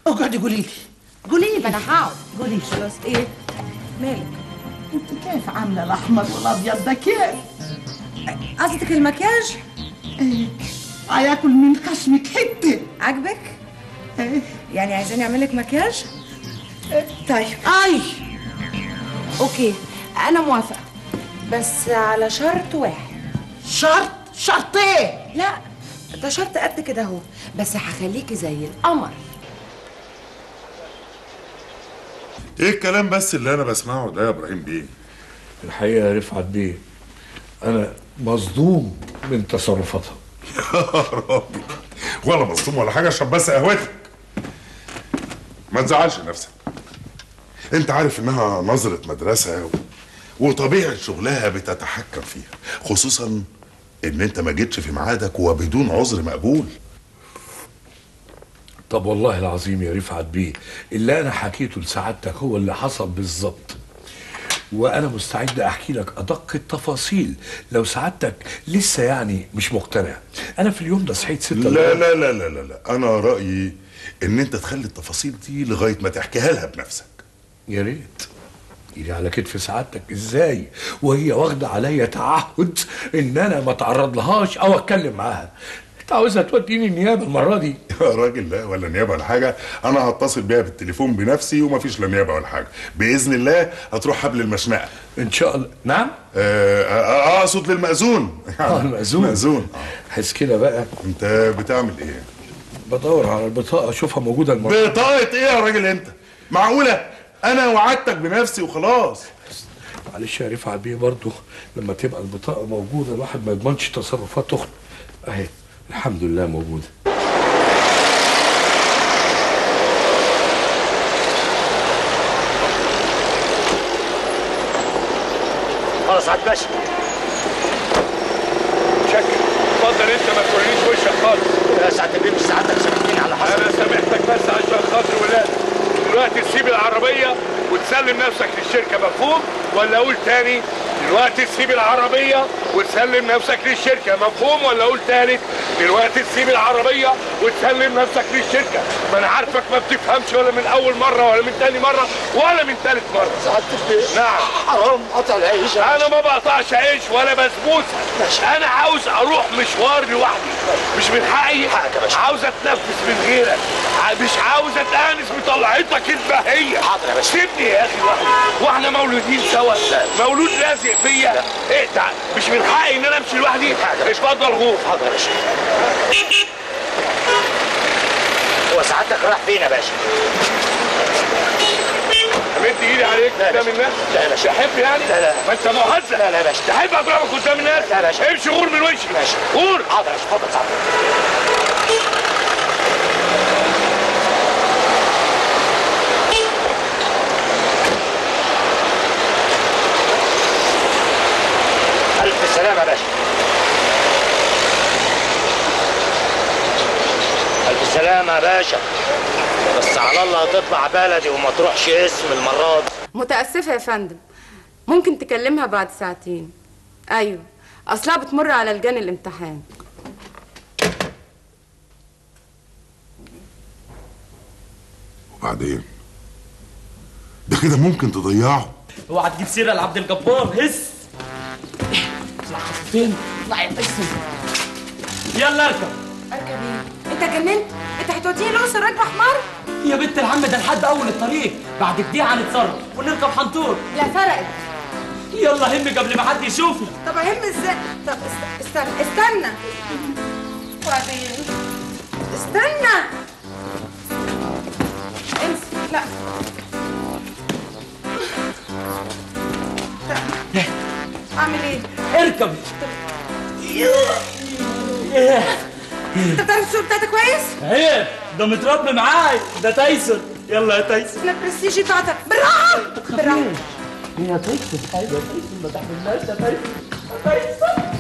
اقعدي قولي لي قولي لي ما انا هقعد قولي لي خلاص ايه مالك انت كيف عامله الاحمر والابيض ده كيف؟ قصدك المكياج ايه هياكل من خشمك حته عاجبك ايه يعني عايزاني اعمل لك مكياج طيب اي اوكي انا موافقه بس على شرط واحد شرط شرط ايه؟ لا ده شرط قد كده اهو بس هخليكي زي القمر ايه الكلام بس اللي انا بسمعه ده يا ابراهيم بيه الحقيقه يا رفعت بيه انا مصدوم من تصرفاتها يا ربي ولا مصدوم ولا حاجه اشرب بس قهوتك ما تزعلش نفسك انت عارف انها نظره مدرسه و... وطبيعه شغلها بتتحكم فيها خصوصا ان انت ما جيتش في ميعادك وبدون عذر مقبول طب والله العظيم يا رفعت بيه اللي انا حكيته لسعادتك هو اللي حصل بالظبط وانا مستعد احكي لك ادق التفاصيل لو سعادتك لسه يعني مش مقتنع انا في اليوم ده صحيت ستة لا لا لا لا لا لا انا رايي ان انت تخلي التفاصيل دي لغايه ما تحكيها لها بنفسك يا ريت ايدي على كتف سعادتك ازاي وهي واخده عليا تعهد ان انا ما اتعرض لهاش او اتكلم معاها انت عاوزها توديني النيابه المره دي يا راجل لا ولا نيابه ولا حاجه انا هتصل بيها بالتليفون بنفسي ومفيش لا نيابه ولا حاجه باذن الله هتروح حبل المشنقه ان شاء الله نعم آه، آه، اقصد للمأذون اه المأذون مأذون حس كده بقى انت بتعمل ايه بدور على البطاقه اشوفها موجوده المره بطاقه ايه يا راجل انت معقوله انا وعدتك بنفسي وخلاص معلش يا رفعت بيه برضه لما تبقى البطاقه موجوده الواحد ما يضمنش تصرفات اخته اهي الحمد لله موجوده خلاص عاد باشا شكل اتفضل انت ما تورينيش وشك خالص يا سعاده البيه مش سعادتك سامحتني على حصل انا سامحتك بس عشان خاطر ولاد دلوقتي تسيب العربيه وتسلم نفسك للشركه مفهوم ولا اقول تاني دلوقتي تسيب العربيه وتسلم نفسك للشركه مفهوم ولا اقول تالت دلوقتي تسيب العربيه وتسلم نفسك للشركه ما انا عارفك ما بتفهمش ولا من اول مره ولا من تاني مره ولا من تالت مره سعاده البيه نعم حرام قطع العيش انا ما بقطعش عيش ولا بسبوسه انا عاوز اروح مشوار لوحدي مش من حقي حقك يا باشا. عاوز اتنفس من غيرك ع- مش عاوز اتانس بطلعتك البهيه حاضر يا باشا. سيبني يا اخي لوحدي واحنا مولودين سوا مولود لازق فيا ايه تع- مش من حقي ان انا امشي لوحدي حاضر يا باشا. اتفضل غور حاضر يا باشا هو سعادتك رايح فين يا باشا؟ امد ايدي عليك لا يا قدام باشا. الناس لا يا باشا. تحب يعني لا لا. ما انت مهزأ لا لا يا باشا. تحب اضربك قدام الناس لا يا باشا. امشي غور من وشي ماشي. غور حاضر يا باشا اتفضل سعادتك ألف سلامة يا باشا ألف سلامة يا باشا بس على الله هتطلع بلدي وما تروحش اسم المرة دي متأسفة يا فندم ممكن تكلمها بعد ساعتين أيوة أصلها بتمر على لجان الامتحان وبعدين ده كده ممكن تضيعه اوعى تجيب سيره لعبد الجبار هس اطلع فين؟ اطلع يا قسم يلا اركب أركب إيه؟ أنت جننت؟ أنت هتوديني الأقصر راكبة حمار؟ يا بنت العم ده لحد اول الطريق بعد كده هنتصرف ونركب حنطور لا فرقت يلا هم قبل ما حد يشوفي طب أهم إزاي؟ طب است- استنى استنى وبعدين استنى امسك لا لا. أعمل إيه؟ اركب أنت بتعرف السوق بتاعتك كويس؟ عيب ده متربي معاي ده تايسون يلا يا تايسون أنا البرستيج بتاعتك بالراحة بالراحة يا تايسون ايوه يا تايسون ما تحملناش يا تايسون يا تايسون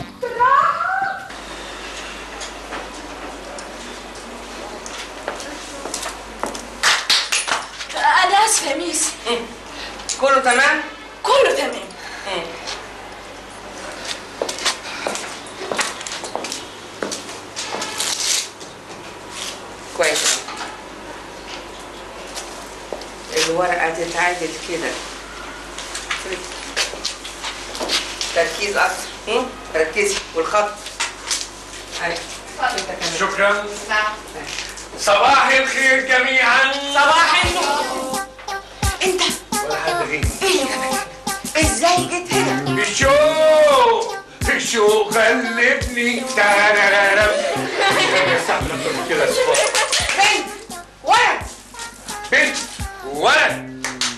انا اسفه يا ميس كله تمام؟ كله تمام كويس الورقة تتعادل كده تركيز أكتر هم؟ ركزي والخط أيوة انت كمان شكرا صباح الخير جميعا صباح النور انت ولا حد غيري ايه يا كمان ازاي جيت هنا الشوق الشوق غلبني تارارارم استعمل اكتر من كده يا صفاء بنت ولد بنت ولد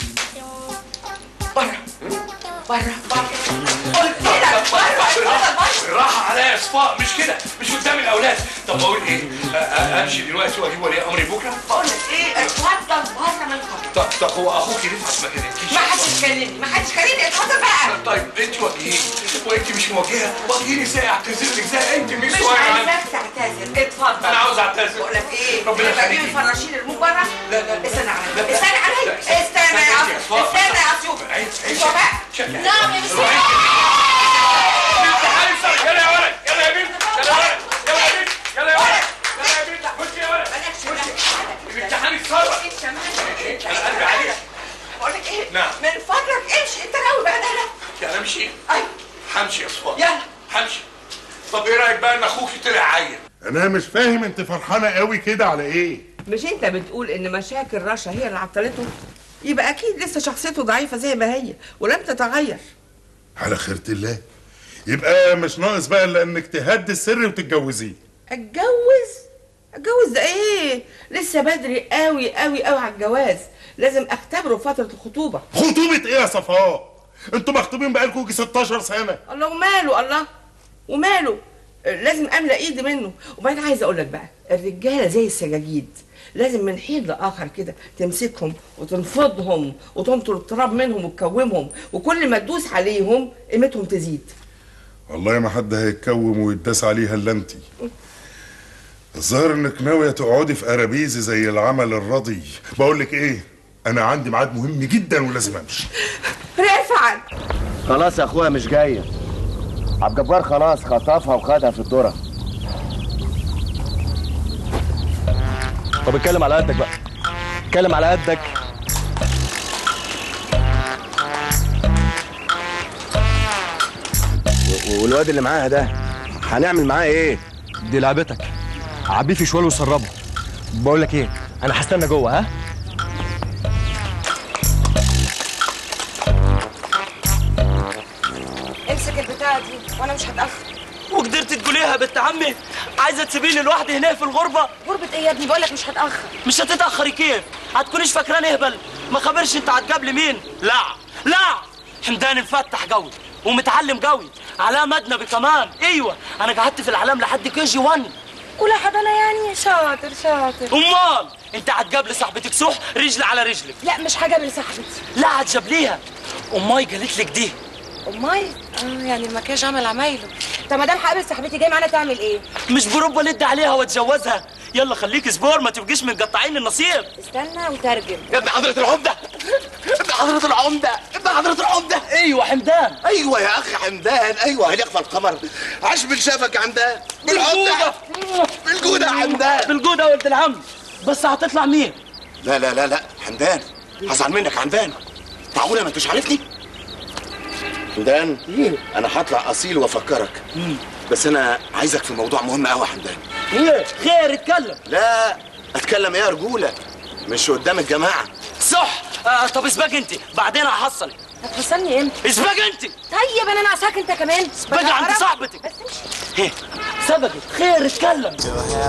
بره بره بره قلت لك بره بره بالراحة عليا يا صفاء مش كده مش قدام الأولاد طب بقول إيه أ- أ- أمشي دلوقتي وأجيب ولي أمري بكرة بقول لك ايه اتفضل بره من فضلك طب طب هو أخوك رفعت ما كلمكيش ما حدش كلمني ما حدش كلمني اتفضل بقى طيب انت واجهيني وانت مش موجهه واجهيني ازاي اعتذر لك ازاي انت مش مش واعيه عني. عايزاك تعتذر اتفضل انا عاوز اعتذر بقول لك ايه ربنا يبقى جيب يخليكي. الفراشين ارموه بره لا، لا، لا. استنى لا، عليا لا. استنى عليا لا، استنى يا استنى يا عصير صفاء. استنى يا عصير عيد عيد شوف بقى شكرا نعم يا مستر بنت حارسة يلا يا ولد يلا يا بنت يلا يا ولد يلا يا بنت يلا يا ولد يلا يا بنت خش يا ولد بلاش بلاش الامتحان اتصرف انت مالك انا قلبي عليك بقول لك ايه نعم. من فضلك امشي انت راوي بقى ده لا يعني امشي ايوه همشي يا صفاء يلا همشي طب ايه رايك بقى ان اخوك طلع عيل انا مش فاهم انت فرحانه قوي كده على ايه مش انت بتقول ان مشاكل رشا هي اللي عطلته يبقى اكيد لسه شخصيته ضعيفه زي ما هي ولم تتغير على خيرة الله يبقى مش ناقص بقى الا انك تهدي السر وتتجوزيه اتجوز اتجوز ده ايه لسه بدري قوي قوي قوي على الجواز لازم اختبره في فتره الخطوبه خطوبه ايه يا صفاء انتوا مخطوبين بقالكوا يجي 16 سنه الله وماله الله وماله لازم املى ايدي منه وبعدين عايزه اقول لك بقى الرجاله زي السجاجيد لازم من حين لاخر كده تمسكهم وتنفضهم وتنطر التراب منهم وتكومهم وكل ما تدوس عليهم قيمتهم تزيد والله ما حد هيتكوم ويتداس عليها الا انت الظاهر انك ناويه تقعدي في قرابيزي زي العمل الرضي بقول لك ايه انا عندي ميعاد مهم جدا ولازم امشي رفعت خلاص يا اخويا مش جايه عبد الجبار خلاص خطفها وخدها في الذره طب اتكلم على قدك بقى اتكلم على قدك و- والواد اللي معاها ده هنعمل معاه ايه دي لعبتك عبيه في شوال وسربه بقول لك ايه انا هستنى جوه ها امسك البتاعة دي وانا مش هتأخر وقدرت تقوليها يا بنت عمي عايزه تسيبيني لوحدي هنا في الغربه غربة ايه يا ابني بقولك مش هتأخر مش هتتاخري كيف هتكونيش فاكراني اهبل ما خبرش انت هتقابلي مين لا لا حمدان مفتح قوي ومتعلم قوي علام اجنبي كمان ايوه انا قعدت في الاعلام لحد كي جي 1 ولا حضانة يعني شاطر شاطر امال انت هتقابلي صاحبتك سوح رجل على رجلك لا مش هجابل صاحبتي لا هتجابليها اماي قالت لك دي امال اه يعني المكياج عمل عمايله طب ما دام هقابل صاحبتي جاي معانا تعمل ايه مش بروبا لد عليها واتجوزها يلا خليك سبور ما تبقيش من قطاعين النصيب استنى وترجم يا ابن حضرة العمدة ابن حضرة العمدة ابن حضرة العمدة ايوه حمدان ايوه يا اخي حمدان ايوه هل يخفى القمر عاش من شافك يا حمدان بالعمدة بالجودة يا حمدان بالجودة يا ولد العم بس هتطلع مين لا لا لا لا حمدان هزعل منك يا حمدان معقولة ما انتش عارفني حمدان انا هطلع اصيل وافكرك بس انا عايزك في موضوع مهم قوي يا حمدان ايه خير اتكلم لا اتكلم ايه يا رجولة مش قدام الجماعة صح آه طب اسبق انت بعدين هحصلك هتوصلني امتى اسبق انت طيب انا ناقصاك انت كمان بقى عند هعرف. صاحبتك بس امشي هيه سبقت خير اتكلم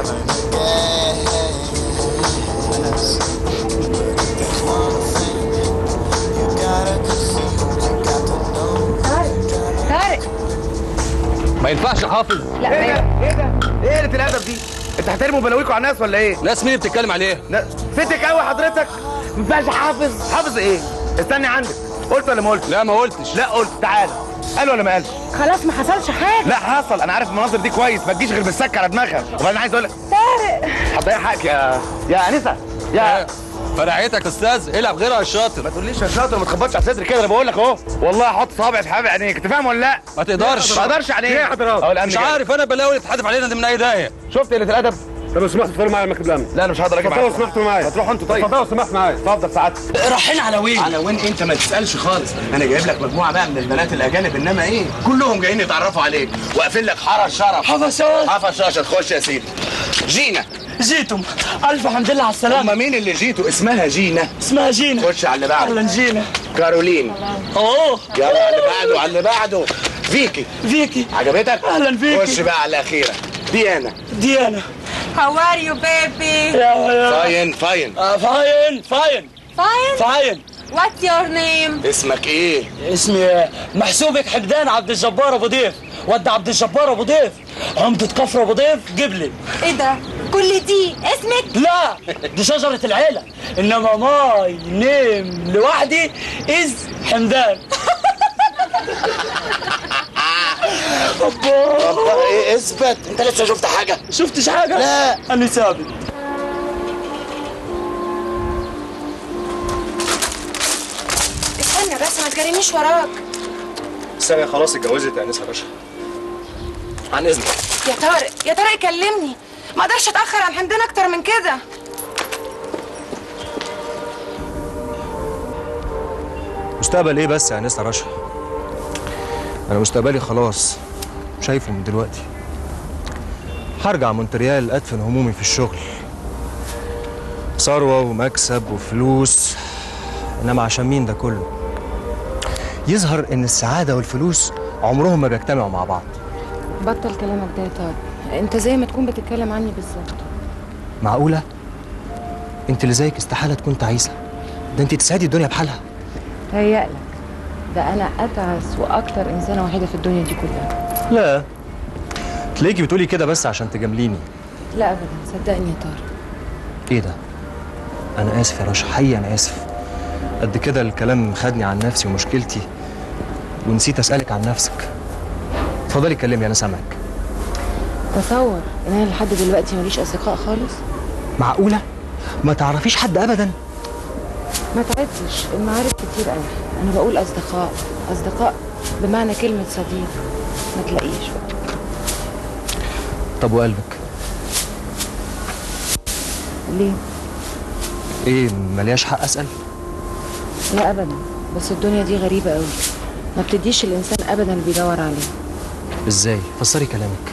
طارق ما ينفعش حافظ لا ايه ده؟ ايه قله الادب دي؟ انت هترموا بلاويكوا على الناس ولا ايه؟ ناس مين اللي بتتكلم عليه لا، فتك قوي حضرتك ما ينفعش حافظ حافظ ايه؟ استني عندك قلت ولا ما قلت؟ لا ما قلتش لا قلت تعالى قال ولا ما قالش؟ خلاص ما حصلش حاجه لا حصل انا عارف المناظر دي كويس ما تجيش غير بالسكه على دماغها وبعدين عايز اقول لك طارق هتضيع حقك يا يا انسه يا فرعيتك يا استاذ العب غيرها يا شاطر ما تقوليش يا شاطر ما تخبطش على صدري كده انا بقول لك اهو والله احط صابعي في حبل عينيك انت فاهم ولا لا؟ ما تقدرش ما اقدرش يعني ايه؟ يا حضرات أهو الأمن مش جاي. عارف انا بلاوي اللي تحدف علينا دي من اي داهيه شفت قله الادب طب لو سمحت اتفضلوا معايا المكتب الامن لا انا مش هقدر اجي اتفضلوا معاك لو سمحتوا معايا هتروحوا انتوا طيب اتفضلوا لو سمحت معايا اتفضل سعادتك رايحين على وين على وين انت ما تسالش خالص انا جايب لك مجموعه بقى من البنات الاجانب انما ايه كلهم جايين يتعرفوا عليك واقفين لك حرس شرف حرس شرف؟ حرس شرف خش يا سيدي جينا جيتم الف حمد لله على السلامه هم مين اللي جيتوا اسمها جينا اسمها جينا خش على اللي بعده اهلا جينا كارولين اوه يلا على اللي بعده على اللي بعده فيكي فيكي عجبتك اهلا فيكي خش بقى على الاخيره ديانا ديانا How are you, baby? يا يا فاين فاين آه، فاين فاين Fine? فاين What's your name? اسمك ايه اسمي محسوبك حمدان عبد الجبار ابو ضيف ود عبد الجبار ابو ضيف عمدة كفر ابو ضيف جبلي ايه ده؟ كل دي اسمك؟ لا دي شجرة العيلة انما ماي نيم لوحدي از حمدان الله ايه اثبت انت لسه شفت حاجه شفتش حاجة؟ لا انا ثابت استنى بس ما تجرينيش وراك سامية خلاص اتجوزت يا انسه باشا عن اذنك يا طارق يا طارق كلمني ما اقدرش اتاخر عن حمدان اكتر من كده مستقبل ايه بس يا انسه رشا انا مستقبلي خلاص شايفه من دلوقتي هرجع مونتريال ادفن همومي في الشغل ثروه ومكسب وفلوس انما عشان مين ده كله يظهر ان السعاده والفلوس عمرهم ما بيجتمعوا مع بعض بطل كلامك ده يا طارق انت زي ما تكون بتتكلم عني بالظبط معقوله انت اللي زيك استحاله تكون تعيسه ده انت تسعدي الدنيا بحالها هيألك ده انا اتعس واكتر انسانه وحيده في الدنيا دي كلها لا تلاقيكي بتقولي كده بس عشان تجامليني لا ابدا صدقني يا طارق ايه ده انا اسف يا رشا حقيقي انا اسف قد كده الكلام خدني عن نفسي ومشكلتي ونسيت اسالك عن نفسك اتفضلي اتكلمي انا سامعك تصور ان انا لحد دلوقتي ماليش اصدقاء خالص معقوله ما تعرفيش حد ابدا ما تعدش المعارف كتير قوي انا بقول اصدقاء اصدقاء بمعنى كلمه صديق ما تلاقيش بقى طب وقلبك ليه ايه ملياش حق اسال لا ابدا بس الدنيا دي غريبه قوي ما بتديش الانسان ابدا اللي بيدور عليه ازاي فسري كلامك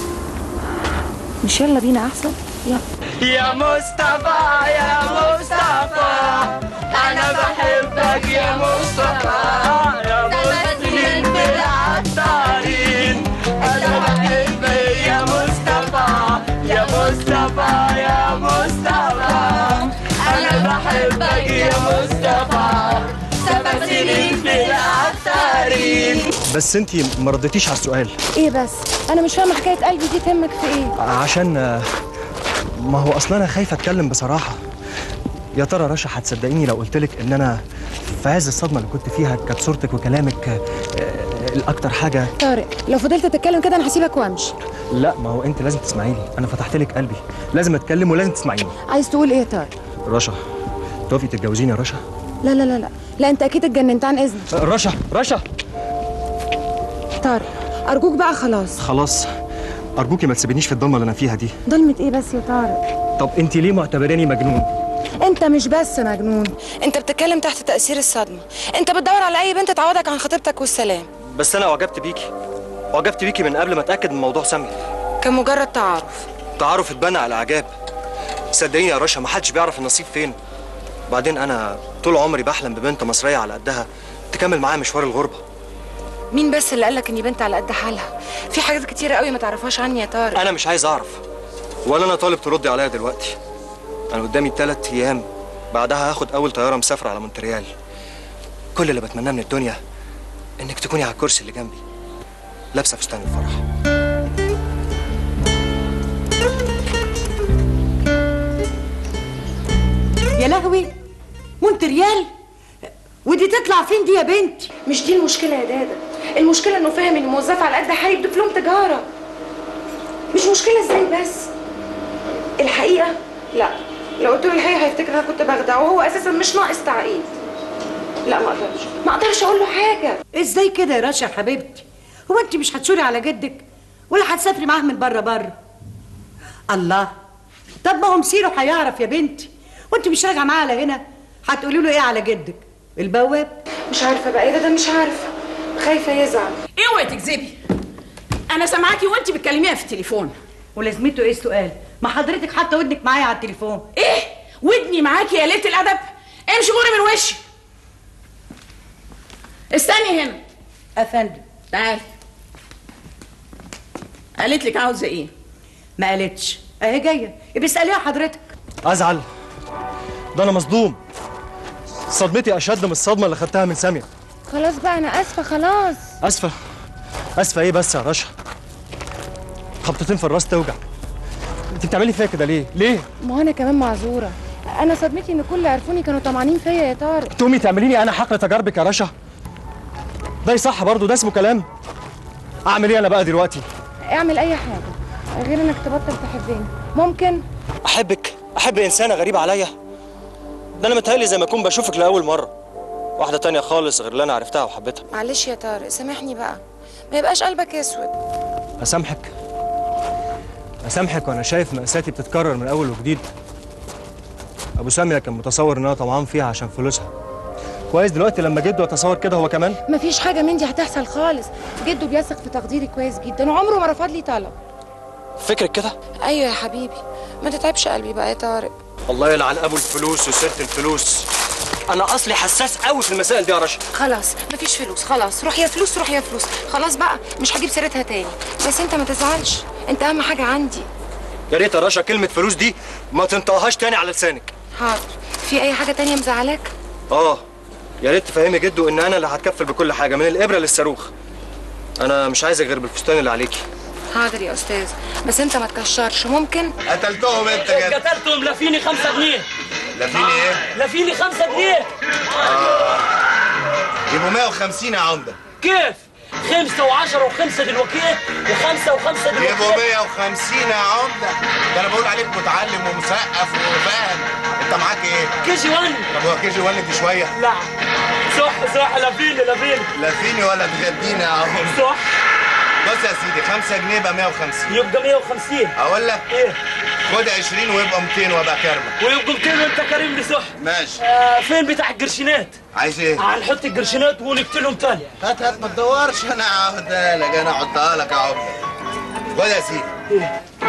مش يلا بينا احسن يلا يا مصطفى يا مصطفى انا بحبك يا مصطفى يا مسلمين بالعطارين انا بحبك يا مصطفى يا مصطفى يا مصطفى انا بحبك يا مصطفى سبع سنين في العطارين بس انت ما رديتيش على السؤال ايه بس انا مش فاهمه حكايه قلبي دي تهمك في ايه عشان آه، ما هو اصلا انا خايف اتكلم بصراحه يا ترى رشا هتصدقيني لو قلت لك ان انا في عز الصدمه اللي كنت فيها كانت صورتك وكلامك آه، آه، الاكتر حاجه طارق لو فضلت تتكلم كده انا هسيبك وامشي لا ما هو انت لازم تسمعي لي انا فتحت لك قلبي لازم اتكلم ولازم تسمعيني عايز تقول ايه يا طارق رشا توافقي تتجوزيني يا رشا لا لا لا لا لا انت اكيد اتجننت عن اذنك آه، رشا رشا طارق ارجوك بقى خلاص خلاص ارجوكي ما تسيبينيش في الضلمه اللي انا فيها دي ضلمه ايه بس يا طارق طب انت ليه معتبراني مجنون انت مش بس مجنون انت بتتكلم تحت تاثير الصدمه انت بتدور على اي بنت تعوضك عن خطيبتك والسلام بس انا اعجبت بيكي اعجبت بيكي من قبل ما اتاكد من موضوع سامي كان مجرد تعارف تعارف اتبنى على اعجاب صدقيني يا رشا ما حدش بيعرف النصيب فين بعدين انا طول عمري بحلم ببنت مصريه على قدها تكمل معايا مشوار الغربه مين بس اللي قالك اني بنت على قد حالها في حاجات كتيره قوي ما تعرفهاش عني يا طارق انا مش عايز اعرف ولا انا طالب تردي عليا دلوقتي انا قدامي ثلاث ايام بعدها هاخد اول طياره مسافره على مونتريال كل اللي بتمناه من الدنيا انك تكوني على الكرسي اللي جنبي لابسه فستان الفرح يا لهوي مونتريال ودي تطلع فين دي يا بنتي مش دي المشكله يا دادا المشكله انه فاهم اني موظفه على قد حالي بدبلوم تجاره مش مشكله ازاي بس الحقيقه لا لو قلت له الحقيقه هيفتكر انا كنت بخدعه وهو اساسا مش ناقص تعقيد لا ما اقدرش ما اقدرش اقول له حاجه ازاي كده يا رشا يا حبيبتي هو انت مش هتشوري على جدك ولا هتسافري معاه من بره بره الله طب ما هو مسيره هيعرف يا بنتي وانت مش راجعه معاه على هنا هتقولي له ايه على جدك البواب مش عارفه بقى ايه ده ده مش عارفه خايفه يزعل اوعي تكذبي انا سامعاكي وانت بتكلميها في التليفون ولازمته ايه السؤال ما حضرتك حاطه ودنك معايا على التليفون ايه ودني معاكي يا ليله الادب امشي غوري من وشي استني هنا افندم تعالي قالت لك عاوزه ايه ما قالتش اهي جايه يبقى اساليها حضرتك ازعل ده انا مصدوم صدمتي اشد من الصدمه اللي خدتها من ساميه خلاص بقى انا اسفه خلاص اسفه اسفه ايه بس يا رشا خبطتين في الراس توجع انت بتعملي فيا كده ليه ليه ما هو انا كمان معذوره انا صدمتي ان كل اللي عرفوني كانوا طمعانين فيا يا طارق تقومي تعمليني انا حقل تجاربك يا رشا ده صح برضه ده اسمه كلام اعمل ايه انا بقى دلوقتي اعمل اي حاجه غير انك تبطل تحبني ممكن احبك احب انسانه غريبه عليا ده انا متهيألي زي ما اكون بشوفك لاول مره واحده تانية خالص غير اللي انا عرفتها وحبيتها معلش يا طارق سامحني بقى ما يبقاش قلبك اسود اسامحك اسامحك وانا شايف مأساتي بتتكرر من اول وجديد ابو ساميه كان متصور ان انا طمعان فيها عشان فلوسها كويس دلوقتي لما جده يتصور كده هو كمان مفيش حاجه من دي هتحصل خالص جده بيثق في تقديري كويس جدا وعمره ما رفض لي طلب فكرك كده ايوه يا حبيبي ما تتعبش قلبي بقى يا طارق الله يلعن ابو الفلوس وسيره الفلوس انا اصلي حساس قوي في المسائل دي يا رشا خلاص مفيش فلوس خلاص روح يا فلوس روح يا فلوس خلاص بقى مش هجيب سيرتها تاني بس انت ما تزعلش انت اهم حاجه عندي يا ريت يا رشا كلمه فلوس دي ما تنطقهاش تاني على لسانك حاضر في اي حاجه تانية مزعلاك اه يا ريت تفهمي جده ان انا اللي هتكفل بكل حاجه من الابره للصاروخ انا مش عايزك غير بالفستان اللي عليكي حاضر يا استاذ بس انت ما تكشرش ممكن قتلتهم انت كده قتلتهم لافيني خمسة جنيه لافيني ايه؟ لافيني خمسة جنيه يبقوا 150 يا عمده كيف؟ خمسة وعشرة وخمسة دلوقتي وخمسة وخمسة دلوقتي يبقوا 150 يا عمده ده انا بقول عليك متعلم ومثقف وفاهم انت معاك ايه؟ كي جي 1 طب هو كي جي 1 دي شويه؟ لا صح صح لافيني لافيني لافيني ولا تغديني يا عمده صح بص يا سيدي 5 جنيه يبقى 150 يبقى 150 اقول لك ايه خد 20 ويبقى 200 وابقى كرمك ويبقى 200 وانت كريم لي صح ماشي آه فين بتاع القرشينات؟ عايز ايه؟ هنحط القرشينات ونقتلهم تاني هات هات ما تدورش انا هاخدها لك انا احطها لك يا عمده خد يا سيدي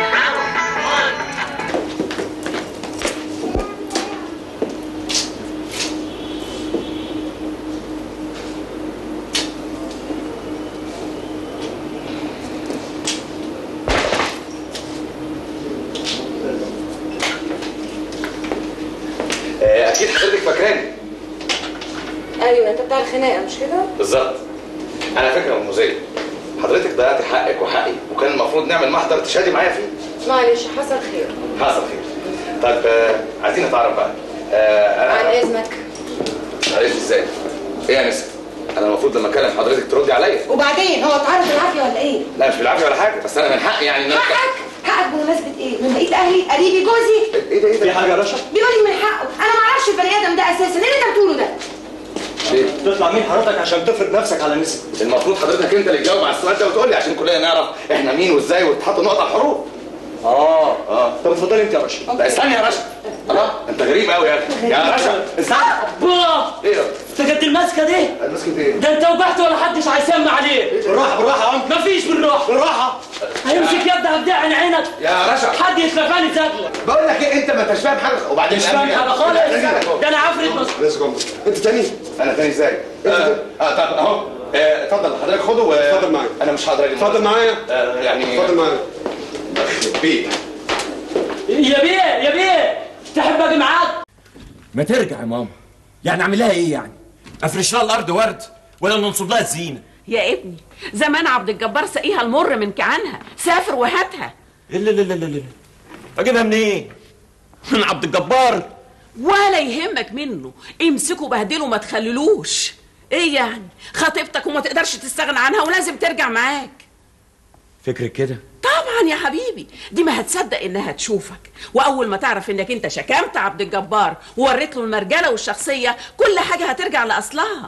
اكيد حضرتك فاكراني ايوه انت بتاع الخناقه مش كده بالظبط انا فكره مميزه حضرتك ضيعت حقك وحقي وكان المفروض نعمل محضر تشهدي معايا فيه معلش حصل خير حصل خير طيب آه، عايزين نتعرف بقى آه، عن انا اذنك معلش ازاي ايه يا نسا انا المفروض لما اكلم حضرتك تردي عليا وبعدين هو اتعرض بالعافيه ولا ايه لا مش بالعافيه ولا حاجه بس انا من حقي يعني ان انا حقك حقك بمناسبه ايه من بقيه اهلي قريبي جوزي ايه ده ايه ده في حاجه يا رشا بيقول لي من حقه انا ما اعرفش البني ادم ده اساسا ايه اللي انت بتقوله ده تطلع مين حضرتك عشان تفرض نفسك على النساء المفروض حضرتك انت اللي تجاوب على السؤال ده وتقول لي عشان كلنا نعرف احنا مين وازاي وتحط نقط على الحروف اه اه طب اتفضلي انت يا رشا لا استني يا رشا الله انت غريب قوي يا اخي يا رشا استنى بابا ايه ده؟ انت قد المسكه دي المسكه ايه؟ ده انت وجعت ولا حدش هيسمع عليه بالراحه بالراحه يا عم مفيش بالراحه بالراحه هيمسك يدها بدعن عينك يا رشا حد يتلفاني زغلة بقول لك ايه انت ما انتش فاهم حاجه وبعدين مش فاهم حاجه خالص ده انا عفريت بس ليتس جو انت تاني انا تاني ازاي؟ اه آه، طب اهو آه، اتفضل حضرتك خده و... اتفضل معايا. انا مش هقدر اجي اتفضل معايا آه، يعني اتفضل معايا بيه يا بيه يا بيه تحب اجي معاك ما ترجع يا ماما يعني اعمل لها ايه يعني افرش لها الارض ورد ولا ننصب لها الزينه يا ابني زمان عبد الجبار سقيها المر من كعانها سافر وهاتها لا لا لا لا لا اجيبها منين من عبد الجبار ولا يهمك منه امسكه بهدله ما تخللوش ايه يعني خطيبتك وما تقدرش تستغنى عنها ولازم ترجع معاك فكرك كده طبعا يا حبيبي دي ما هتصدق انها تشوفك واول ما تعرف انك انت شكمت عبد الجبار ووريت له المرجله والشخصيه كل حاجه هترجع لاصلها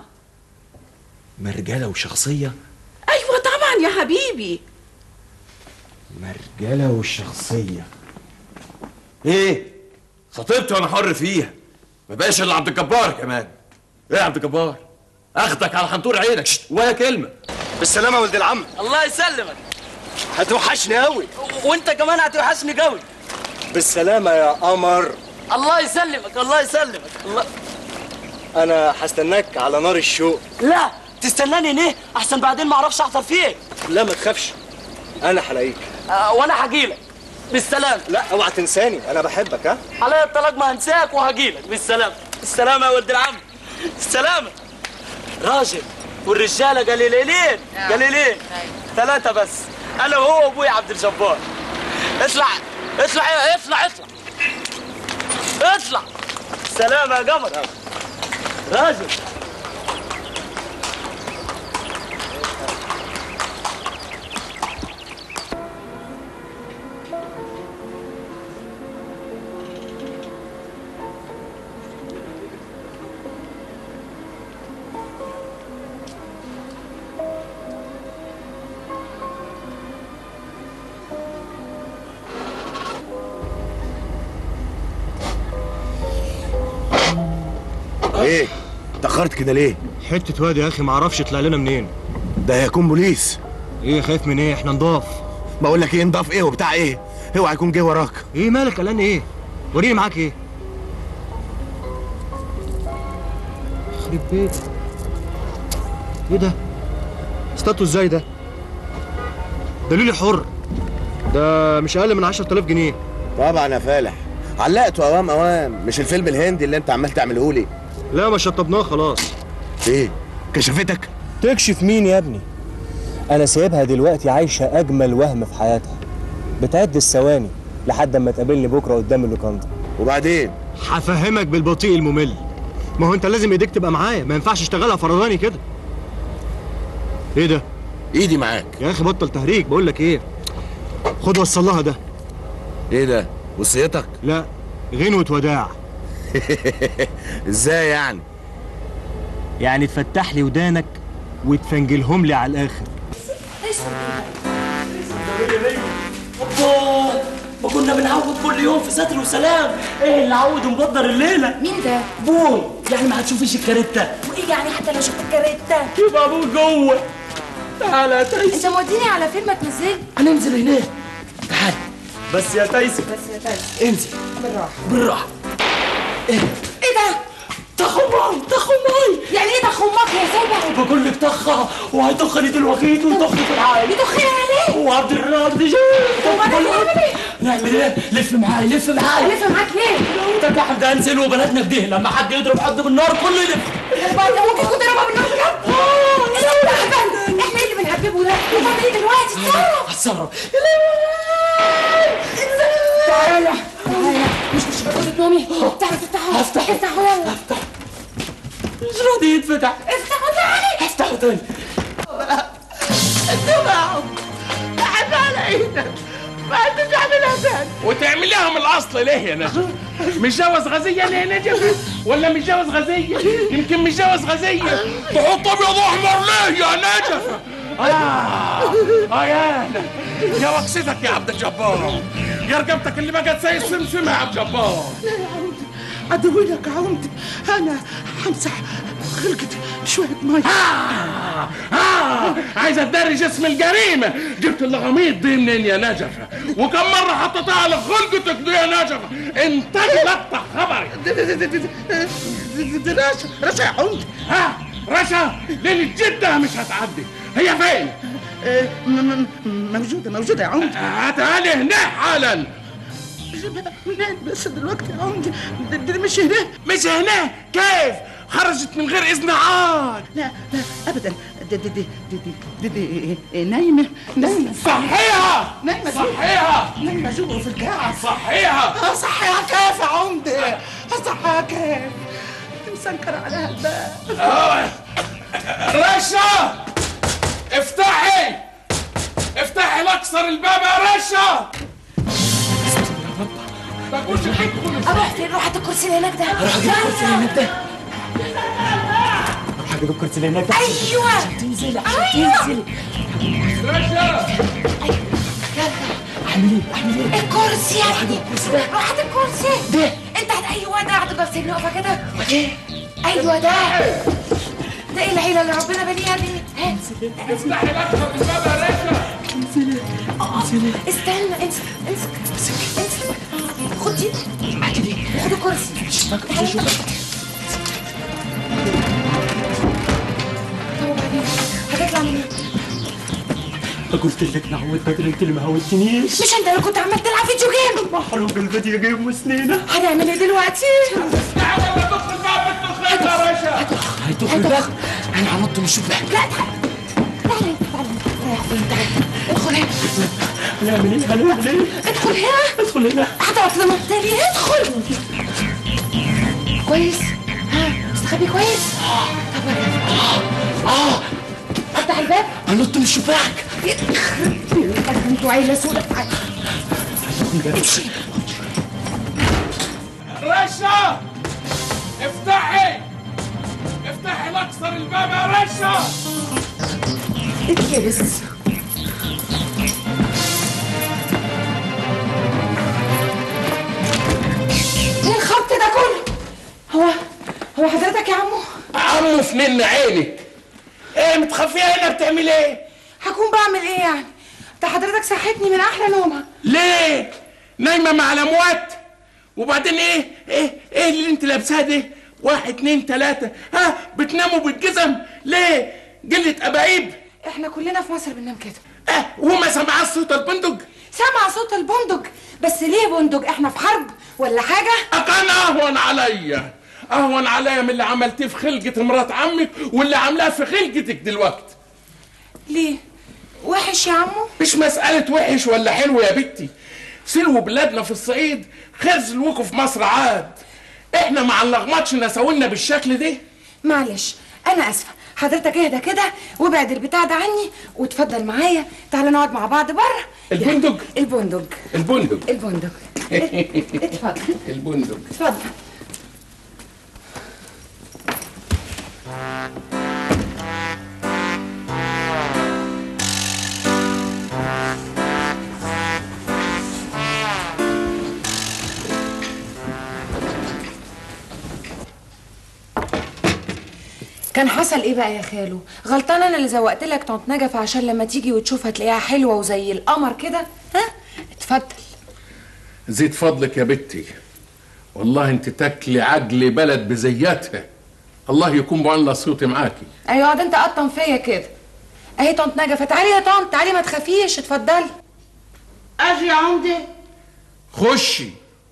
مرجله وشخصيه ايوه طبعا يا حبيبي مرجله وشخصيه ايه خطيبتي وانا حر فيها ما بقاش الا عبد الجبار كمان ايه يا عبد الجبار اخدك على حنطور عينك شت ولا كلمه بالسلامه يا ولد العم الله يسلمك هتوحشني قوي وانت كمان هتوحشني قوي بالسلامه يا قمر الله يسلمك الله يسلمك الله انا هستناك على نار الشوق لا تستناني ليه احسن بعدين ما اعرفش احضر فيك لا ما تخافش انا هلاقيك آه وانا هجيلك بالسلام لا اوعى تنساني انا بحبك ها عليا الطلاق ما هنساك وهجيلك بالسلام السلامة يا ولد العم السلامة راجل والرجالة قليلين قليلين ثلاثة بس أنا وهو وأبوي عبد الجبار اطلع اطلع اطلع اطلع اطلع سلامة يا قمر راجل ايه اتاخرت كده ليه حتة واد يا اخي معرفش يطلع لنا منين ده هيكون بوليس ايه خايف من ايه احنا نضاف بقول لك ايه نضاف ايه وبتاع ايه اوعى يكون جه وراك ايه مالك قلقان ايه وريني معاك ايه يخرب بيتك ايه ده استاتو ازاي ده دليلي حر ده مش اقل من 10000 جنيه طبعا يا فالح علقته اوام اوام مش الفيلم الهندي اللي انت عمال تعمله لي لا ما شطبناه خلاص ايه كشفتك تكشف مين يا ابني انا سايبها دلوقتي عايشه اجمل وهم في حياتها بتعد الثواني لحد اما تقابلني بكره قدام اللوكاندا وبعدين هفهمك بالبطيء الممل ما هو انت لازم ايديك تبقى معايا ما ينفعش اشتغلها فرداني كده ايه ده ايدي معاك يا اخي بطل تهريج بقول لك ايه خد وصل لها ده ايه ده وصيتك لا غنوة وداع ازاي يعني يعني تفتح لي ودانك وتفنجلهم لي على الاخر الله ما كنا بنعود كل يوم في ستر وسلام ايه اللي عود ومقدر الليله مين ده؟ بوي يعني ما هتشوفيش الكاريتا وايه يعني حتى لو شفت الكاريتا يبقى ابوي جوه تعالى يا تايسون انت موديني على فيلم هتنزل هننزل هناك تعال بس يا تايسون بس يا تايسون انزل بالراحه بالراحه ايه ده؟ تخماي تخماي يعني ايه تخمك يا سبع؟ بقول لك طخها وهيطخني دلوقتي ويطخني في العالي بتخني عليه؟ وعبد الرب دي طب انا هعمل ايه؟ نعمل ايه؟ لف معاي لف معاي الف معاك ليه؟ انت قاعد انزل وبلدنا كده لما حد يضرب حد بالنار كله يلف برضه ممكن يكون ضربها بالنار بجد؟ ايه ده احنا ايه اللي بنهببه ده؟ وبعمل ايه دلوقتي؟ اتصرف هتصرف تعالى تعالى مش مش بقول نومي تعالى تفتحه هفتح. افتحه يلا افتح مش راضي يتفتح افتحه تعالى افتحه تاني الدماغ تعب على ايدك ما انت تعملها تاني وتعمليها من الاصل ليه يا نجف متجوز غزيه ليه يا نجف ولا متجوز غزيه يمكن متجوز غزيه تحط ابيض واحمر ليه يا نجف اه اه يا يا وكستك يا عبد الجبار يا رقبتك اللي بقت زي السمسمه يا عبد الجبار عدوي لك عمد انا همسح خلقتي شويه ميه آه آه عايزة تداري جسم الجريمة جبت اللغميط دي منين يا نجفة وكم مرة حطيتها على خلقتك دي يا نجفة انت لقطة خبري دي رشا رشا يا عمد ها رشا ليلة جدة مش هتعدي هي فين؟ آه، م- م- موجوده موجوده يا عمد هاتها لي هنا حالا منين بس دلوقتي يا عمد دي- دي مش هنا مش هنا كيف؟ خرجت من غير اذن عاد لا لا ابدا دي دي دي دي دي, دي, دي نايمه نايمه صحيها نايمه صحيها نايمه جوه في الكعب صحيها صحيها كيف يا عمدة صحيها كيف مسكر عليها الباب آه. رشا افتحي افتحي لاكسر الباب يا رشا بقول لك ادخل اروح فين روح هات الكرسي اللي هناك ده اروح اجيب الكرسي اللي هناك ده اروح اجيب الكرسي اللي هناك ده ايوه تنزل ايوه رشا اعمل ايه اعمل ايه الكرسي يا ابني الكرسي ده. روح هات الكرسي ده. انت هات ايوه ده هتقدر تسيبني واقفه كده ايوه ده ده ايه العيله اللي ربنا بنيها دي هات افتحي مكتب الباب يا رجله استنى امسك امسك امسك خد دي خد الكرسي تعالى انت. طب وبعدين هتطلع منين قلت لك نعود بدري انت اللي ما هودتنيش مش انت اللي كنت عمال تلعب فيديو جيم محروق الفيديو جيم وسنينه هنعمل ايه دلوقتي هيتخ الباب انا هنط من الشباك لا تعالى تعالى انت تعالى رايح فين تعالى ادخل هنا هنعمل ايه هنعمل ايه ادخل هنا ادخل هنا هتقعد لما تاني ادخل كويس ها استخبي كويس طب وريني. اه افتح الباب هنط من الشباك انتوا عيله سودا تعالى امشي رشا افتحي افتحي لاكسر الباب يا رشا اتكبس ايه الخبط ده كله هو هو حضرتك يا عمو عمو في نن عينك ايه متخفيه هنا بتعمل ايه هكون بعمل ايه يعني ده حضرتك صحتني من احلى نومه ليه نايمه مع الاموات وبعدين ايه ايه ايه اللي انت لابساه ده واحد اتنين تلاته ها بتناموا بالجزم ليه قله ابايب احنا كلنا في مصر بننام كده اه وما سمعت صوت البندق سمع صوت البندق بس ليه بندق احنا في حرب ولا حاجه كان اهون عليا اهون عليا من اللي عملتيه في خلقة مرات عمك واللي عاملاه في خلقتك دلوقتي ليه وحش يا عمو مش مسألة وحش ولا حلو يا بنتي سلو بلادنا في الصعيد خير سلوكوا في مصر عاد احنا ما علقماتش نساولنا بالشكل ده معلش انا اسفه حضرتك اهدى كده وابعد البتاع ده عني واتفضل معايا تعالى نقعد مع بعض بره البندق البندق البندق البندق اتفضل البندق اتفضل كان حصل ايه بقى يا خالو غلطان انا اللي زوقت لك طنط نجف عشان لما تيجي وتشوفها تلاقيها حلوه وزي القمر كده ها اتفضل زيد فضلك يا بنتي والله انت تاكلي عجل بلد بزياتها الله يكون بعون صوتي معاكي ايوه اقعد انت قطن فيا كده اهي طنط نجفه تعالي يا طنط تعالي ما تخافيش اتفضلي اجي يا عمدي خشي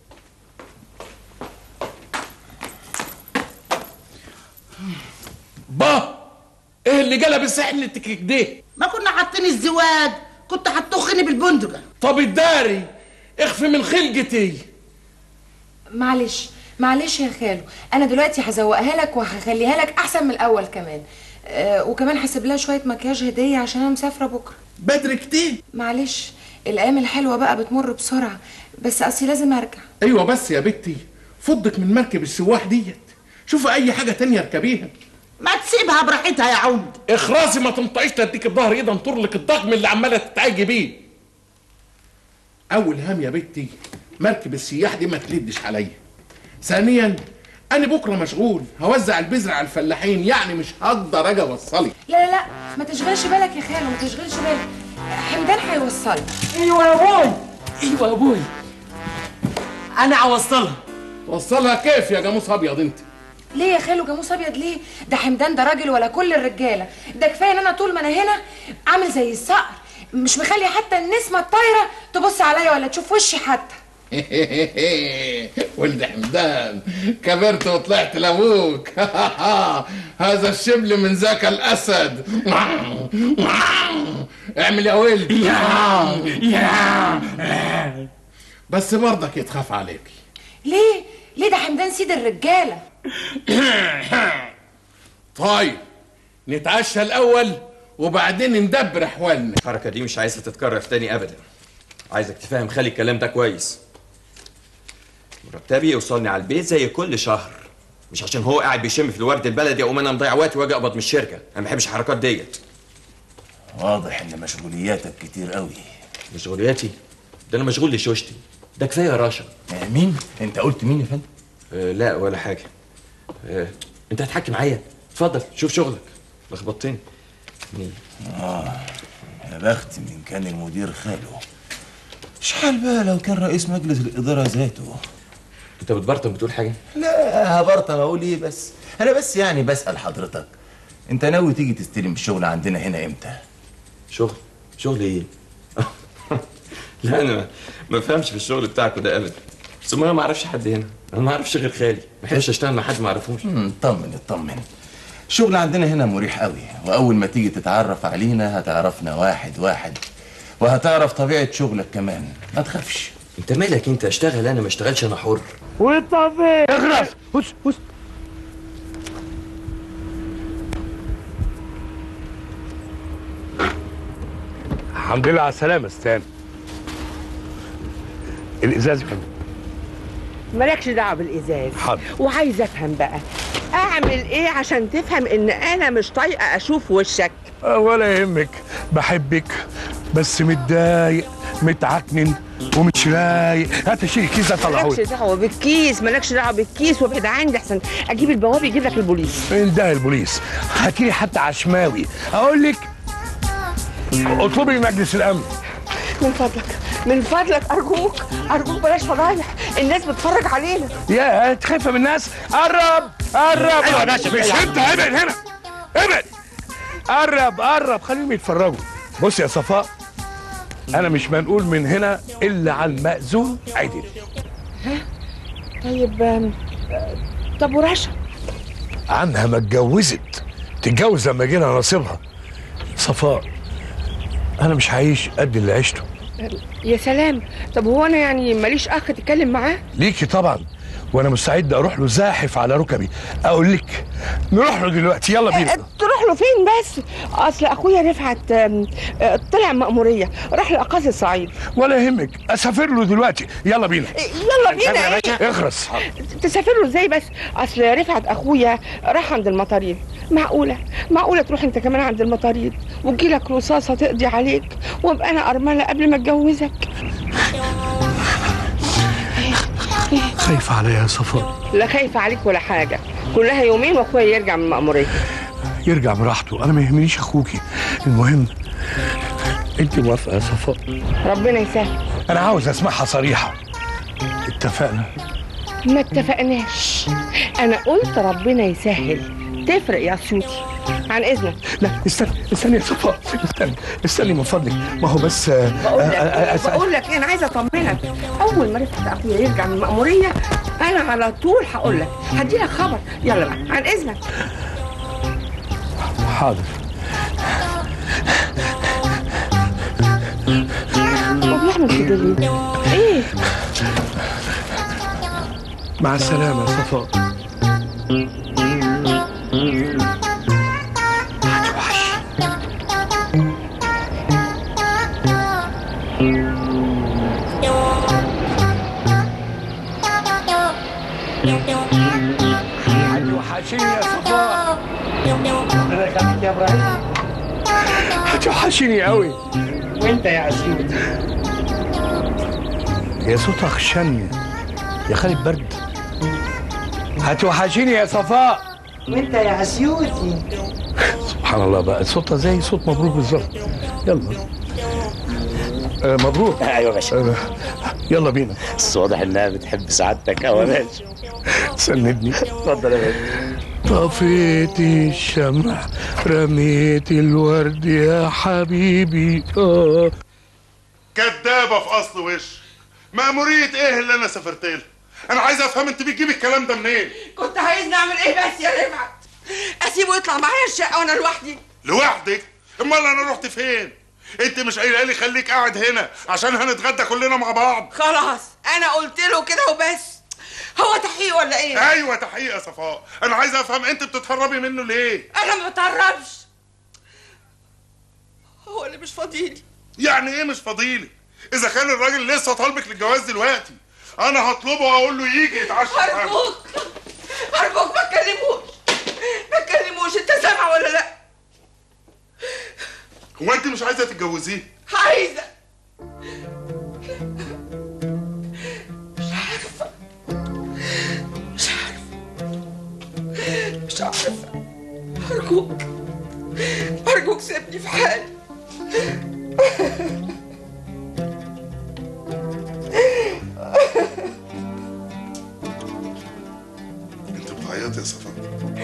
با ايه اللي قلب السحن التكيك ده ما كنا حاطين الزواج كنت هتطخني بالبندقه طب الداري اخفي من خلقتي معلش معلش يا خالو انا دلوقتي هزوقها لك وهخليها لك احسن من الاول كمان أه وكمان هسيب لها شويه مكياج هديه عشان انا مسافره بكره بدري كتير معلش الايام الحلوه بقى بتمر بسرعه بس اصلي لازم ارجع ايوه بس يا بنتي فضك من مركب السواح ديت شوفي اي حاجه تانية اركبيها ما تسيبها براحتها يا عمد اخراسي ما تنطقيش تديك الظهر ايدا انطر لك الضغم اللي عماله تتعاجي بيه اول هام يا بنتي مركب السياح دي ما تلدش عليا ثانيا انا بكره مشغول هوزع البذر على الفلاحين يعني مش هقدر اجي اوصلك لا لا لا ما تشغلش بالك يا خالو ما تشغلش بالك حمدان هيوصلك ايوه يا ابوي ايوه يا ابوي انا هوصلها وصلها كيف يا جاموس ابيض انت ليه يا خالو جاموس ابيض ليه ده حمدان ده راجل ولا كل الرجاله ده كفايه ان انا طول ما انا هنا عامل زي الصقر مش مخلي حتى النسمه الطايره تبص عليا ولا تشوف وشي حتى ولد حمدان كبرت وطلعت لابوك هذا الشبل من ذاك الاسد اعمل يا ولد بس برضك يتخاف عليك ليه ليه ده حمدان سيد الرجاله طيب نتعشى الاول وبعدين ندبر احوالنا الحركه دي مش عايزها تتكرر تاني ابدا عايزك تفهم خلي الكلام ده كويس مرتبي يوصلني على البيت زي كل شهر مش عشان هو قاعد بيشم في الورد البلدي اقوم انا مضيع وقتي واجي اقبض من الشركه انا ما بحبش الحركات ديت واضح ان مشغولياتك كتير قوي مشغولياتي ده انا مشغول لشوشتي ده كفايه يا راشا مين انت قلت مين يا فندم آه لا ولا حاجه آه انت هتحكي معايا اتفضل شوف شغلك لخبطتني مين اه يا بخت من كان المدير خاله شحال بقى لو كان رئيس مجلس الإدارة ذاته انت بتبرطم بتقول حاجه لا هبرطم اقول ايه بس انا بس يعني بسأل حضرتك انت ناوي تيجي تستلم الشغل عندنا هنا امتى شغل شغل ايه لا انا ما- ما بفهمش في الشغل بتاعكوا ده ابدا ثم انا ما اعرفش حد هنا انا ما اعرفش غير خالي ما بحبش اشتغل مع حد ما اعرفوش اطمن اطمن الشغل عندنا هنا مريح قوي واول ما تيجي تتعرف علينا هتعرفنا واحد واحد وهتعرف طبيعة شغلك كمان ما تخافش انت مالك انت اشتغل انا ما اشتغلش انا حر والطبيعي اغرس بص بص الحمد لله على السلامة استان الإزاز يا فندم مالكش دعوه بالازاز حاضر. وعايزه افهم بقى اعمل ايه عشان تفهم ان انا مش طايقه اشوف وشك آه، ولا يهمك بحبك بس متضايق متعكنن ومش رايق هات شيل كيس مالكش طلعهولي دعوه بالكيس مالكش دعوه بالكيس وابعد عني احسن اجيب البواب يجيب لك البوليس فين ده البوليس هاتيلي حتى عشماوي اقول لك اطلبي مجلس الامن من فضلك من فضلك ارجوك ارجوك بلاش فضايح الناس بتتفرج علينا يا خايفه من الناس قرب قرب أيوة يا باشا، مش أيوة. انت ابعد هنا ابعد قرب قرب خليهم يتفرجوا بص يا صفاء انا مش منقول من هنا الا على المأذون عدل طيب آم، طب ورشا عنها ما اتجوزت تتجوز لما جينا نصيبها صفاء انا مش هعيش قد اللي عشته يا سلام طب هو انا يعني ماليش اخ تتكلم معاه ليكي طبعا وانا مستعد اروح له زاحف على ركبي اقول لك نروح له دلوقتي يلا بينا تروح له فين بس اصل اخويا رفعت آم، آه، طلع مأمورية راح لأقاصي الصعيد ولا يهمك اسافر له دلوقتي يلا بينا يلا بينا ايه اخرس تسافر له ازاي بس اصل رفعت اخويا راح عند المطاريد معقوله معقوله تروح انت كمان عند المطاريد وتجيلك رصاصه تقضي عليك وابقى انا ارمله قبل ما اتجوزك خايفة عليا يا صفاء لا خايفه عليك ولا حاجه كلها يومين واخويا يرجع من المأمورية يرجع براحته انا ما يهمنيش اخوكي المهم انت موافقة يا صفاء ربنا يسهل انا عاوز اسمعها صريحة اتفقنا ما اتفقناش انا قلت ربنا يسهل تفرق يا سيوتي عن اذنك لا استنى استنى يا صفاء استنى استنى من فضلك ما هو بس آه، بقول لك آه، آه، إيه؟ آه، بقول لك ايه انا عايزه اطمنك اول ما رفعت اخويا يرجع من المأمورية انا على طول هقول لك هدي لك خبر يلا بقى عن اذنك حاضر وبيعمل كده ليه؟ ايه؟ مع السلامة يا صفاء هتوحشيني يا صفاء ربنا يخليك يا ابراهيم هتوحشيني قوي وانت يا عسيوط يا صوتها خشن يا خالد برد هتوحشيني يا صفاء وانت يا عسيوتي سبحان الله بقى صوتها زي صوت مبروك بالظبط يلا آه مبروك ايوه يا باشا آه يلا بينا بس واضح انها بتحب سعادتك قوي يا باشا سندني اتفضل يا باشا طفيت الشمع رميت الورد يا حبيبي آه كدابه في اصل وش مأمورية ايه اللي انا سافرت لها انا عايز افهم انت بتجيب الكلام ده منين كنت عايزني اعمل ايه بس يا رفعت اسيبه يطلع معايا الشقه وانا لوحدي لوحدك امال انا رحت فين انت مش قايله لي خليك قاعد هنا عشان هنتغدى كلنا مع بعض خلاص انا قلت له كده وبس هو تحقيق ولا ايه ايوه تحقيق يا صفاء انا عايز افهم انت بتتهربي منه ليه انا ما بتهربش هو اللي مش فاضيلي يعني ايه مش فضيلي اذا كان الراجل لسه طالبك للجواز دلوقتي انا هطلبه واقول له يجي يتعشى معانا. ارجوك ارجوك ما تكلموش ما تكلموش انت سامع ولا لا هو انت مش عايزه تتجوزيه عايزه عارفة أرجوك أرجوك سيبني في حالي انت بتعيطي يا صفاء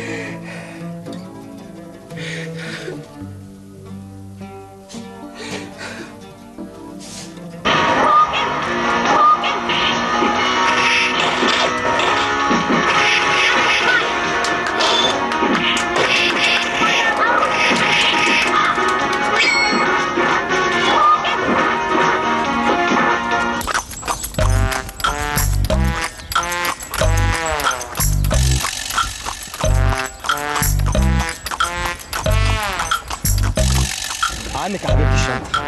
عنك يا حبيبتي الشنطه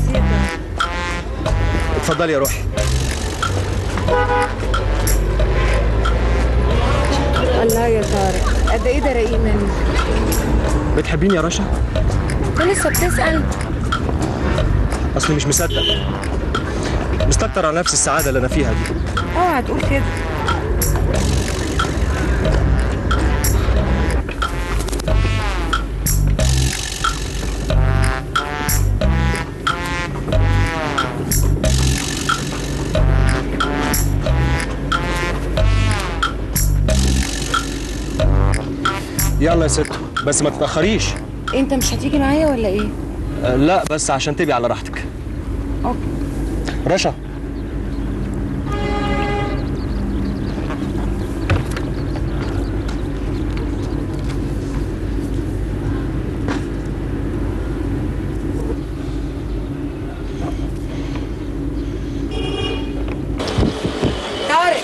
اتفضلي يا روحي الله يا طارق قد ايه ده رقيق منك بتحبيني يا رشا انت لسه بتسأل اصلي مش مصدق مستكتر على نفس السعاده اللي انا فيها دي اوعى تقول كده يلا يا ست بس ما تتاخريش انت مش هتيجي معايا ولا ايه أه لا بس عشان تبقي على راحتك اوكي رشا طارق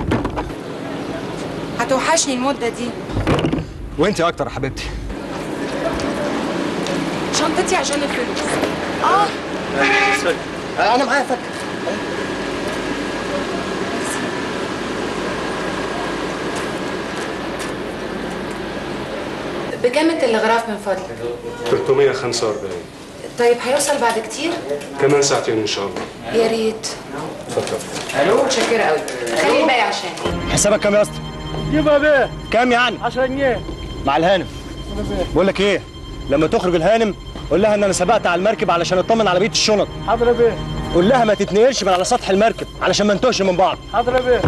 هتوحشني المدة دي وانت اكتر يا حبيبتي شنطتي عشان الفلوس اه سوري انا معايا فك بكام التلغراف من فضلك 345 طيب هيوصل بعد كتير كمان ساعتين ان شاء الله يا ريت اتفضل الو متشكرة قوي خلي الباقي عشان حسابك كام يا اسطى جيبها بيه كام يعني 10 جنيه مع الهانم بقول لك ايه لما تخرج الهانم قول لها ان انا سبقت على المركب علشان اطمن على بقيه الشنط حاضر بيه قول لها ما تتنقلش من على سطح المركب علشان ما نتوهش من بعض حاضر بيه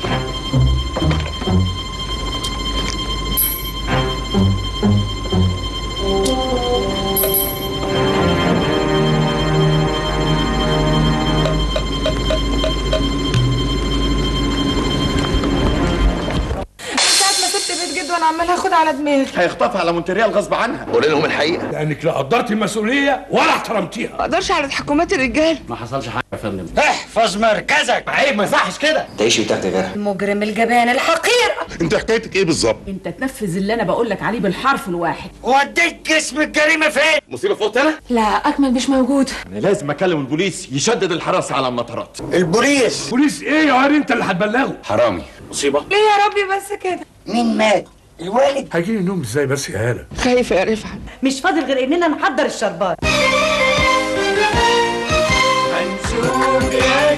من ساعة ما سبت بيت جد وانا عمالة اخد على دماغي هيخطفها على مونتريال غصب عنها قول لهم الحقيقه لانك لا قدرت المسؤوليه ولا احترمتيها ما اقدرش على تحكمات الرجال ما حصلش حاجه يا فندم احفظ مركزك عيب ما يصحش كده تعيشي وتاخدي غيرها المجرم الجبان الحقير انت حكايتك ايه بالظبط انت تنفذ اللي انا بقول لك عليه بالحرف الواحد وديك جسم الجريمه فين مصيبه فوت انا لا اكمل مش موجود انا لازم اكلم البوليس يشدد الحراسه على المطارات البوليس بوليس ايه يا هاري انت اللي هتبلغه حرامي مصيبه ليه يا ربي بس كده مين مات الوالد هيجيلي النوم ازاي بس يا هاله خايفة يا رفعت مش فاضل غير اننا نحضر الشربات هنشوف يا